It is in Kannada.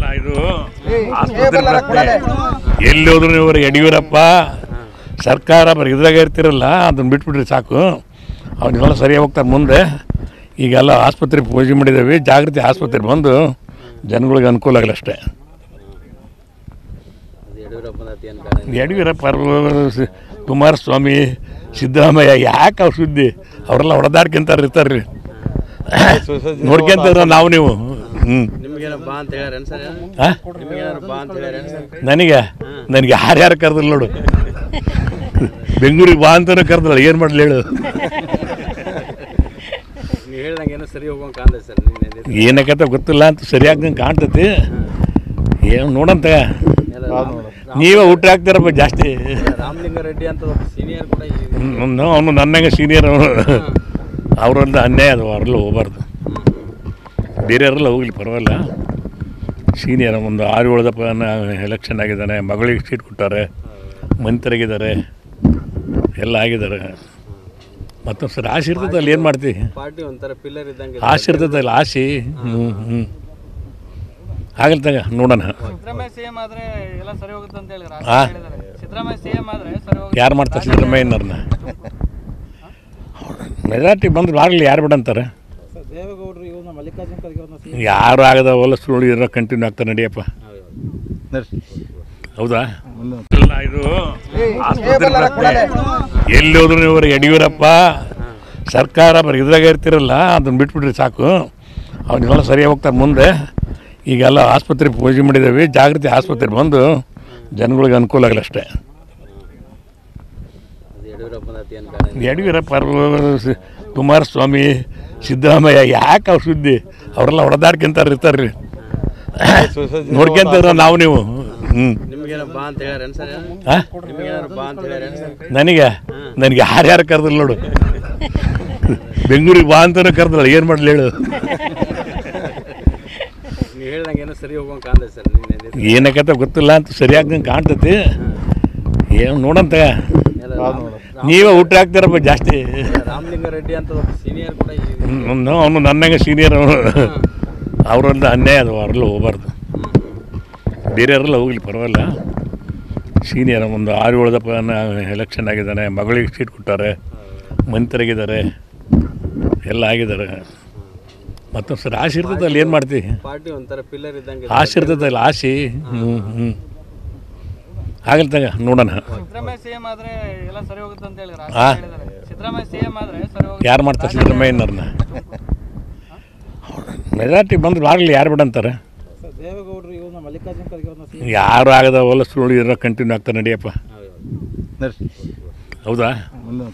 ಅಲ್ಲ ಇದು ಆಸ್ಪತ್ರೆ ಪ್ರಶ್ನೆ ಎಲ್ಲಿ ಹೋದ್ರು ನೀವು ಯಡಿಯೂರಪ್ಪ ಸರ್ಕಾರ ಬರೀ ಇದ್ರಾಗ ಇರ್ತಿರಲ್ಲ ಅದನ್ನ ಬಿಟ್ಬಿಟ್ರಿ ಸಾಕು ಅವನ್ನೆಲ್ಲ ಸರಿಯಾಗಿ ಹೋಗ್ತಾರೆ ಮುಂದೆ ಈಗೆಲ್ಲ ಆಸ್ಪತ್ರೆ ಪೂಜೆ ಮಾಡಿದ್ದೇವೆ ಜಾಗೃತಿ ಆಸ್ಪತ್ರೆ ಬಂದು ಜನಗಳಿಗೆ ಅನುಕೂಲ ಆಗಲಿ ಅಷ್ಟೇ ಅದು ಯಡಿಯೂರಪ್ಪನ ಅತಿ ಏನು ಬೇಡ ಯಡಿಯೂರಪ್ಪ ಅವ್ರು, ಸಿ- ಕುಮಾರಸ್ವಾಮಿ ಸಿದ್ದರಾಮಯ್ಯ ಯಾಕೆ ಅವ್ರ ಸುದ್ದಿ ಅವರೆಲ್ಲ ಹೊಡೆದಾಡ್ಕೊಂತಾರೆ ಇರ್ತಾರೆ ರೀ ನೋಡ್ಕೊಂತಿದ್ರ ನಾವು ನೀವು ಹ್ಞೂ ನಿಮ್ಗೇನೋ ಬಾ ಅಂತ ಹೇಳ್ಯಾರೇನು ಸರ್ ಹಾಂ ನಿಮ್ಗೇನಾದ್ರು ಬಾ ಅಂತ ಹೇಳ್ಯಾರೇನು ಸರ್ ನನಗೆ ನನಗೆ ಯಾರ್ಯಾರು ಕರೆದಿಲ್ಲ ನೋಡು ಬೆಂಗಳೂರಿಗೆ ಬಾ ಅಂತಾನೆ ಕರೆದಿಲ್ಲ ಏನು ಮಾಡಲಿ ಹೇಳು ನೀವು ಹೇಳ್ದಂಗೆ ಏನೋ ಸರಿ ಹೋಗೋಂಗೆ ಕಾಣ್ತದೆ ಸರ್ ನಿನ್ನೆ ಏನಕ್ಕಂತ ಗೊತ್ತಿಲ್ಲ ಅಂತ ಸರಿಯಾಗಿ ಕಾಣ್ತತಿ ಏನು ನೋಡಂತ ನೀವೇ ಊಟ ಹಾಕ್ತಾರಪ್ಪ ಜಾಸ್ತಿ ರಾಮಲಿಂಗಾರೆಡ್ಡಿ ಅಂತ ಒಬ್ಬ ಸೀನಿಯರ್ ಕೂಡ ಈ- ಅವನು ನನ್ನಂಗೆ ಸೀನಿಯರ್ ಅವನು ಅವರಿಂದ ಅನ್ಯಾಯ ಅದು ಅವರೆಲ್ಲ ಹೋಗ್ಬಾರ್ದು ಬೇರೆಯವರೆಲ್ಲ ಹೋಗ್ಲಿ ಪರವಾಗಿಲ್ಲ ಸೀನಿಯರ್ ಒಂದು ಆರು ಏಳ್ದಪ್ಪ ಎಲೆಕ್ಷನ್ ಆಗಿದ್ದಾನೆ ಮಗಳಿಗೆ ಸೀಟ್ ಕೊಟ್ಟಾರೆ ಮಂತ್ರಿಗಿದ್ದಾರೆ ಎಲ್ಲ ಆಗಿದ್ದಾರೆ ಮತ್ತೊಂದು ಸರ್ ಆಸೆ ಇರ್ತದೆ ಅಲ್ಲಿ ಏನು ಮಾಡ್ತೀವಿ ಪಾರ್ಟಿ ಒಂಥರ ಪಿಲ್ಲರ್ ಇದ್ದಂಗೆ ಆಸೆ ಇರ್ತದೆ ಅಲ್ಲಿ ಆಸೆ ಹ್ಞೂ ಹ್ಞೂ ಆಗಲ್ ತಗ ನೋಡೋಣ ಸಿದ್ದರಾಮಯ್ಯ ಸಿಎಂ ಆದ್ರೆ ಎಲ್ಲ ಸರಿ ಹೋಗುತ್ತೆ ಅಂತ ಹೇಳಿ ಆ? ಹೇಳಿದ್ದಾರೆ ಸಿದ್ದರಾಮಯ್ಯ ಸಿಎಂ ಆದ್ರೆ ಸರಿ ಹೋಗುತ್ತೆ ಯಾರು ಮಾಡ್ತಾರೆ ಸಿದ್ದರಾಮಯ್ಯನವ್ರನ್ನ ಮೆಜಾರಿಟಿ ಬಂದ್ರೆ ಆಗಲಿ ಯಾರು ಬಿಡ ಅಂತಾರೆ ದೇವೇಗೌಡರು ಇವನ್ನ ಮಲ್ಲಿಕಾರ್ಜುನ ಖರ್ಗೆ ಅವ್ರನ್ನ ಯಾರು ಆಗದ ಹೊಲಸು ಇರೋ ಕಂಟಿನ್ಯೂ ಆಗ್ತಾರೆ ನಡಿಯಪ್ಪ ಹೌದಾ ಇಲ್ಲ ಇದು ಆಸ್ಪತ್ರೆ ಪ್ರಶ್ನೆ ಎಲ್ಲಿ ಹೋದ್ರು ನೀವು ಯಡಿಯೂರಪ್ಪ ಸರ್ಕಾರ ಬರೀ ಇದ್ರಾಗ ಇರ್ತಿರಲ್ಲ ಅದನ್ನ ಬಿಟ್ಬಿಟ್ರಿ ಸಾಕು ಅವನ್ನೆಲ್ಲ ಸರಿಯಾಗಿ ಹೋಗ್ತಾರೆ ಮುಂದೆ ಈಗೆಲ್ಲ ಆಸ್ಪತ್ರೆ ಪೂಜೆ ಮಾಡಿದ್ದೇವೆ ಜಾಗೃತಿ ಆಸ್ಪತ್ರೆ ಬಂದು ಜನಗಳಿಗೆ ಅನುಕೂಲ ಆಗಲಿ ಅಷ್ಟೇ ಅದು ಯಡಿಯೂರಪ್ಪನ ಅತಿ ಏನು ಬೇಡ ಯಡಿಯೂರಪ್ಪ ಅವ್ರು, ಸಿ- ಕುಮಾರಸ್ವಾಮಿ ಸಿದ್ದರಾಮಯ್ಯ ಯಾಕೆ ಅವ್ರ ಸುದ್ದಿ ಅವರೆಲ್ಲ ಹೊಡೆದಾಡ್ಕೊಂತಾರೆ ಇರ್ತಾರೆ ರೀ ನೋಡ್ಕೊಂತಿದ್ರ ನಾವು ನೀವು ಹ್ಞೂ ನಿಮ್ಗೇನೋ ಬಾ ಅಂತ ಹೇಳ್ಯಾರೇನು ಸರ್ ಹಾಂ ನಿಮ್ಗೇನಾದ್ರು ಬಾ ಅಂತ ಹೇಳ್ಯಾರೇನು ಸರ್ ನನಗೆ ನನಗೆ ಯಾರ್ಯಾರು ಕರೆದಿಲ್ಲ ನೋಡು ಬೆಂಗಳೂರಿಗೆ ಬಾ ಅಂತಾನೆ ಕರೆದಿಲ್ಲ ಏನು ಮಾಡಲಿ ಹೇಳು ನೀವು ಹೇಳ್ದಂಗೆ ಏನೋ ಸರಿ ಹೋಗೋಂಗೆ ಕಾಣ್ತದೆ ಸರ್ ನಿನ್ನೆ ಏನಕ್ಕಂತ ಗೊತ್ತಿಲ್ಲ ಅಂತ ಸರಿಯಾಗಿ ಕಾಣ್ತತಿ ಏನು ನೋಡಂತ ನೀವೇ ಊಟ ಹಾಕ್ತಾರಪ್ಪ ಜಾಸ್ತಿ ರಾಮಲಿಂಗಾರೆಡ್ಡಿ ಅಂತ ಒಬ್ಬ ಸೀನಿಯರ್ ಕೂಡ ಈ- ಅವನು ನನ್ನಂಗೆ ಸೀನಿಯರ್ ಅವನು ಅವರಿಂದ ಅನ್ಯಾಯ ಅದು ಅವರೆಲ್ಲ ಹೋಗ್ಬಾರ್ದು ಬೇರೆಯವರೆಲ್ಲ ಹೋಗ್ಲಿ ಪರವಾಗಿಲ್ಲ ಸೀನಿಯರ್ ಒಂದು ಆರು ಏಳ್ದಪ್ಪ ಎಲೆಕ್ಷನ್ ಆಗಿದ್ದಾನೆ ಮಗಳಿಗೆ ಸೀಟ್ ಕೊಟ್ಟಾರೆ ಮಂತ್ರಿಗಿದ್ದಾರೆ ಎಲ್ಲ ಆಗಿದ್ದಾರೆ ಮತ್ತೊಂದು ಸರ್ ಆಸೆ ಇರ್ತದೆ ಅಲ್ಲಿ ಏನು ಮಾಡ್ತೀವಿ ಪಾರ್ಟಿ ಒಂಥರ ಪಿಲ್ಲರ್ ಇದ್ದಂಗೆ ಆಸೆ ಇರ್ತದೆ ಅಲ್ಲಿ ಆಸೆ ಹ್ಞೂ ಹ್ಞೂ ಆಗಲ್ ತಗ ನೋಡೋಣ ಸಿದ್ದರಾಮಯ್ಯ ಸಿಎಂ ಆದ್ರೆ ಎಲ್ಲ ಸರಿ ಹೋಗುತ್ತೆ ಅಂತ ಹೇಳಿ ಆ? ಹೇಳಿದ್ದಾರೆ ಸಿದ್ದರಾಮಯ್ಯ ಸಿಎಂ ಆದ್ರೆ ಸರಿ ಹೋಗುತ್ತೆ ಯಾರು ಮಾಡ್ತಾರೆ ಸಿದ್ದರಾಮಯ್ಯನವ್ರನ್ನ ಮೆಜಾರಿಟಿ ಬಂದ್ರೆ ಆಗಲಿ ಯಾರು ಬಿಡ ಅಂತಾರೆ ದೇವೇಗೌಡರು ಇವನ್ನ ಮಲ್ಲಿಕಾರ್ಜುನ ಖರ್ಗೆ ಅವ್ರನ್ನ ಯಾರು ಆಗದ ಹೊಲಸು ಇರೋ ಕಂಟಿನ್ಯೂ ಆಗ್ತಾರೆ ನಡಿಯಪ್ಪ ಹೌದು ಹೌದಾ